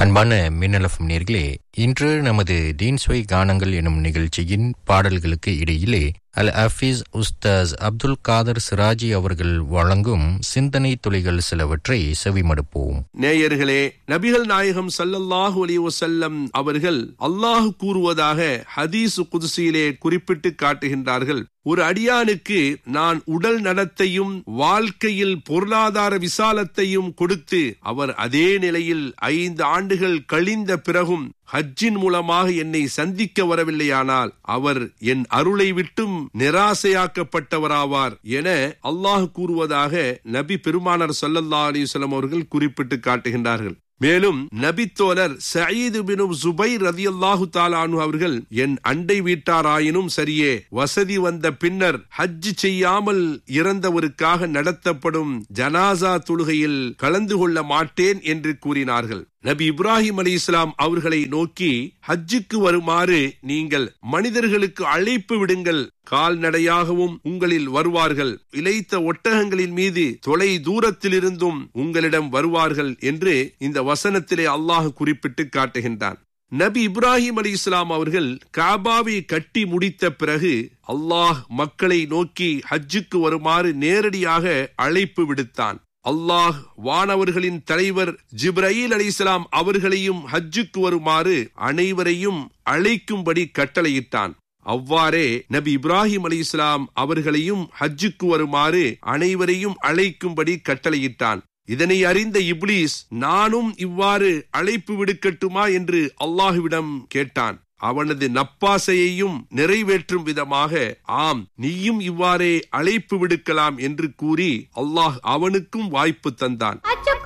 அன்பான மின்னலஃபம் நேர்களே இன்று நமது தீன்ஸ்வை கானங்கள் எனும் நிகழ்ச்சியின் பாடல்களுக்கு இடையிலே அல் ஹஃபீஸ் உஸ்தாஸ் அப்துல் காதர் சிராஜி அவர்கள் வழங்கும் சிந்தனை துளிகள் சிலவற்றை செவிமடுப்போம் நேயர்களே நபிகள் நாயகம் ஸல்லல்லாஹு அலைஹி வஸல்லம் அவர்கள் அல்லாஹ் கூறுவதாக ஹதீஸ் குதுசியிலே குறிப்பிட்டு காட்டுகின்றார்கள் ஒரு அடியானுக்கு நான் உடல் நலத்தையும் வாழ்க்கையில் பொருளாதார விசாலத்தையும் கொடுத்து அவர் அதே நிலையில் ஐந்து ஆண்டுகள் கழிந்த பிறகும் ஹஜ்ஜின் மூலமாக என்னை சந்திக்க வரவில்லையானால் அவர் என் அருளை விட்டும் நிராசையாக்கப்பட்டவராவார் என அல்லாஹ் கூறுவதாக நபி பெருமானார் ஸல்லல்லாஹு அலைஹி வஸல்லம் அவர்கள் குறிப்பிட்டு காட்டுகின்றார்கள் மேலும் நபித்தோழர் சயீது பினும் சுபைர் ரதியல்லாஹு தாலானு அவர்கள் என் அண்டை வீட்டாராயினும் சரியே வசதி வந்த பின்னர் ஹஜ் செய்யாமல் இறந்தவருக்காக நடத்தப்படும் ஜனாசா தொழுகையில் கலந்து கொள்ள மாட்டேன் என்று கூறினார்கள் நபி இப்ராஹிம் அலி இஸ்லாம் அவர்களை நோக்கி ஹஜ்ஜுக்கு வருமாறு நீங்கள் மனிதர்களுக்கு அழைப்பு விடுங்கள் கால்நடையாகவும் உங்களில் வருவார்கள் இழைத்த ஒட்டகங்களின் மீது தொலை தூரத்திலிருந்தும் உங்களிடம் வருவார்கள் என்று இந்த வசனத்திலே அல்லாஹ் குறிப்பிட்டு காட்டுகின்றான் நபி இப்ராஹிம் அலி இஸ்லாம் அவர்கள் காபாவை கட்டி முடித்த பிறகு அல்லாஹ் மக்களை நோக்கி ஹஜ்ஜுக்கு வருமாறு நேரடியாக அழைப்பு விடுத்தான் அல்லாஹ் வானவர்களின் தலைவர் ஜிப்ரயில் அலிஸ்லாம் அவர்களையும் ஹஜ்ஜுக்கு வருமாறு அனைவரையும் அழைக்கும்படி கட்டளையிட்டான் அவ்வாறே நபி இப்ராஹிம் அலி இஸ்லாம் அவர்களையும் ஹஜ்ஜுக்கு வருமாறு அனைவரையும் அழைக்கும்படி கட்டளையிட்டான் இதனை அறிந்த இப்லீஸ் நானும் இவ்வாறு அழைப்பு விடுக்கட்டுமா என்று அல்லாஹுவிடம் கேட்டான் அவனது நப்பாசையையும் நிறைவேற்றும் விதமாக ஆம் நீயும் இவ்வாறே அழைப்பு விடுக்கலாம் என்று கூறி அல்லாஹ் அவனுக்கும் வாய்ப்பு தந்தான் அச்சு